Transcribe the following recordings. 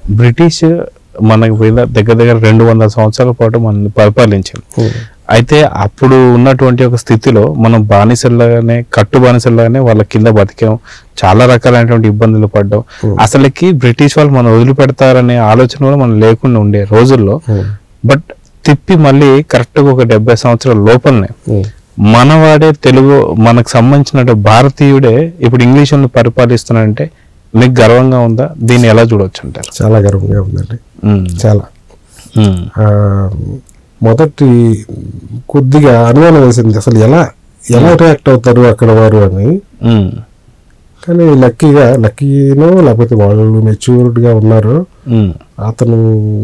British మనకు మీద దగ్గర దగ్గర రెండు వందల సంవత్సరాల పాటు మనల్ని పరిపాలించింది అయితే అప్పుడు ఉన్నటువంటి ఒక స్థితిలో మనం బానిసల్లాగానే కట్టు బానిసల్లాగానే వాళ్ళ కింద బతికాం చాలా రకాలైనటువంటి ఇబ్బందులు పడ్డాం అసలుకి బ్రిటిష్ వాళ్ళు మనం వదిలిపెడతారనే ఆలోచన కూడా మనం లేకుండా ఉండే రోజుల్లో బట్ తిప్పి మళ్ళీ కరెక్ట్గా ఒక డెబ్బై సంవత్సరాల లోపలనే మనవాడే తెలుగు మనకు సంబంధించిన భారతీయుడే ఇప్పుడు ఇంగ్లీష్ పరిపాలిస్తున్నాడంటే మీకు గర్వంగా ఉందా దీన్ని ఎలా చూడొచ్చు అంటారు చాలా గర్వంగా ఉందండి ఉమ్, చాలా ఉమ్, ఆ, మొదటి కొద్దిగా అనుమానం వేసింది అసలు ఎలా ఎలా రియాక్ట్ అవుతారు అక్కడ వారు అని ఉమ్, కానీ లక్కీగా లక్కీనో లేకపోతే వాళ్ళు మెచ్యూర్డ్గా ఉన్నారు ఉమ్, అతను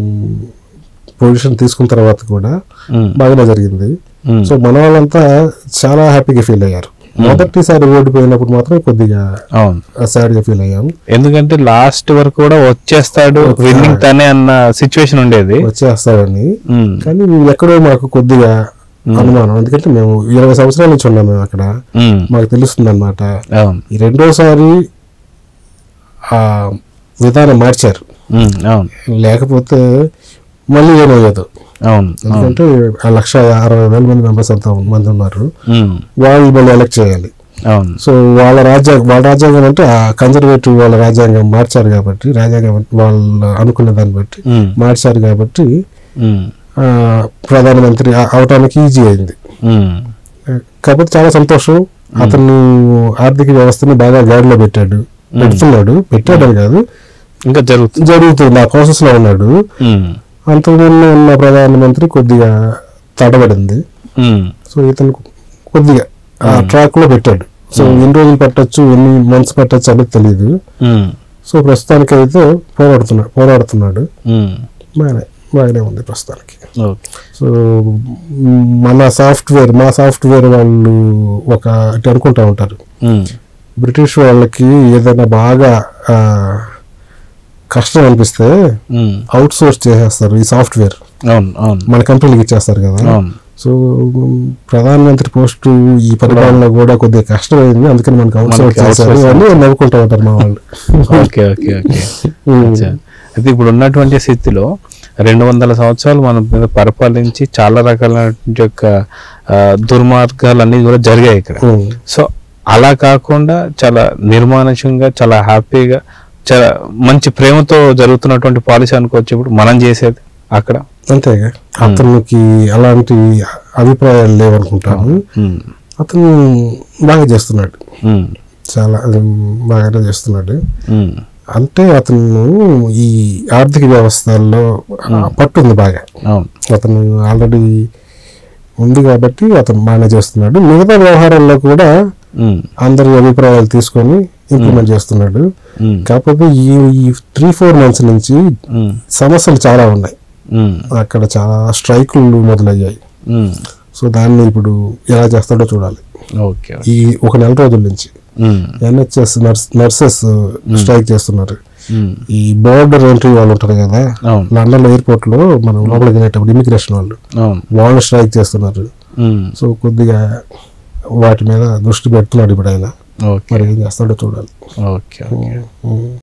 పొజిషన్ తీసుకున్న తర్వాత కూడా ఉమ్, బాగానే జరిగింది ఉమ్, సో మన వాళ్ళంతా చాలా హ్యాపీగా ఫీల్ అయ్యారు మొదటిసారి ఓడిపోయినప్పుడు మాత్రం కొద్దిగా అవును సాడ్ గా ఫీల్ అయ్యాం ఎందుకంటే లాస్ట్ వరకు కూడా వచ్చేస్తాడు విన్నింగ్ తనే అన్న సిచ్యువేషన్ ఉండేది వచ్చేస్తాడని ఉమ్, కానీ ఎక్కడో మాకు కొద్దిగా అనుమానం ఎందుకంటే మేము ఇరవై సంవత్సరాల నుంచి ఉన్నాం మేము అక్కడ ఉమ్, మాకు తెలుస్తుంది అనమాట అవును ఈ రెండోసారి ఆ విధానం మార్చారు ఉమ్, అవును లేకపోతే మళ్ళీ ఏమయ్యేదు అవును ఎందుకంటే ఆ లక్ష అరవై వేల మంది మెంబర్స్ అంత మంది ఉన్నారు ఉమ్, వాళ్ళు మళ్ళీ ఎలక్ట్ చేయాలి అవును సో వాళ్ళ రాజ్యాంగం వాళ్ళ రాజ్యాంగం అంటే ఆ కన్జర్వేటివ్ వాళ్ళ రాజ్యాంగం మార్చారు కాబట్టి రాజ్యాంగం వాళ్ళు అనుకున్న దాన్ని బట్టి ఉమ్, మార్చారు కాబట్టి ఉమ్, ఆ, ప్రధానమంత్రి అ- అవటానికి ఈజీ అయింది ఉమ్, కాబట్టి చాలా సంతోషం అతను ఆర్థిక వ్యవస్థని బాగా గాడిలో పెట్టాడు పెడుతున్నాడు పెట్టాడని కాదు ఇంకా జరుగుతుంది జరుగుతుంది ఆ ప్రాసెస్ లో ఉన్నాడు ఉమ్, అంతకుముందు ఉన్న ప్రధానమంత్రి కొద్దిగా తడబడింది ఉమ్, సో ఇతను కొద్దిగా ఆ ట్రాక్ లో పెట్టాడు సో ఎన్ని రోజులు పట్టొచ్చు ఎన్ని మంత్స్ పట్టొచ్చు అనేది తెలియదు ఉమ్, సో ప్రస్తుతానికి అయితే పోరాడుతున్నాడు పోరాడుతున్నాడు ఉమ్, బాగానే బాగానే ఉంది ప్రస్తుతానికి ఓకే సో మ్, మన సాఫ్ట్వేర్ మా సాఫ్ట్వేర్ వాళ్ళు ఒక ఇటు అనుకుంటా ఉంటారు ఉమ్, బ్రిటిష్ వాళ్ళకి ఏదైనా బాగా ఆ, కష్టం అనిపిస్తే ఉమ్, అవుట్ సోర్స్ చేసేస్తారు ఈ సాఫ్ట్వేర్ అవును అవును మన కంపెనీకి ఇచ్చేస్తారు కదా అవును సో మ్, ప్రధానమంత్రి పోస్టు ఈ పరిపాలన కూడా కొద్దిగా కష్టమైంది అందుకని మనకి అవుట్ సోర్స్ మనకి చేశారు outsource అని నవ్వుకుంటా ఉంటారు మా వాళ్ళు ఓకే ఓకే ఓకే అచ్చా. అయితే ఇప్పుడు ఉన్నటువంటి స్థితిలో రెండు వందల సంవత్సరాలు మన మీద పరిపాలించి చాలా రకాలైనటువంటి యొక్క ఆ, దుర్మార్గాలు అన్ని కూడా జరిగాయి ఇక్కడ ఉమ్, సో అలా కాకుండా చాలా నిర్మానుషంగా చాలా హ్యాపీగా చాలా మంచి ప్రేమతో జరుగుతున్నటువంటి పాలసీ అనుకోవచ్చు ఇప్పుడు మనం చేసేది అక్కడ అంతేగా అతనికి అలాంటి అభిప్రాయాలు లేవనుకుంటాను ఉమ్, అతను బాగా చేస్తున్నాడు ఉమ్, చాలా ఉమ్, బాగానే చేస్తున్నాడు ఉమ్, అంటే అతను ఈ ఆర్థిక వ్యవస్థల్లో ఆ, పట్టుంది బాగా అవును అతను ఆల్రెడీ ఉంది కాబట్టి అతను బాగానే చేస్తున్నాడు మిగతా వ్యవహారాల్లో కూడా ఉమ్, అందరి అభిప్రాయాలు తీసుకొని ఇంప్లిమెంట్ చేస్తున్నాడు ఉమ్, కాకపోతే ఈ ఈ త్రీ ఫోర్ మంత్స్ నుంచి ఉమ్, సమస్యలు చాలా ఉన్నాయి ఉమ్, అక్కడ చాలా స్ట్రైకులు మొదలయ్యాయి ఉమ్, సో దాన్ని ఇప్పుడు ఎలా చేస్తాడో చూడాలి ఓకే ఈ ఒక నెల రోజుల నుంచి um, NHS nurse nurses strike చేస్తున్నారు ఉమ్, ఈ బోర్డర్ ఎంట్రీ వాళ్ళు ఉంటారు కదా అవును లండన్ ఎయిర్పోర్ట్ లో మనం లోపలికి వెళ్ళేటప్పుడు ఇమిగ్రేషన్ వాళ్ళు అవును వాళ్ళు స్ట్రైక్ చేస్తున్నారు ఉమ్, సో కొద్దిగా వాటి మీద దృష్టి పెడుతున్నాడు ఇప్పుడు ఆయన ఓకే మరి ఏం చేస్తాడో చూడాలి ఓకే ఓకే ఉమ్.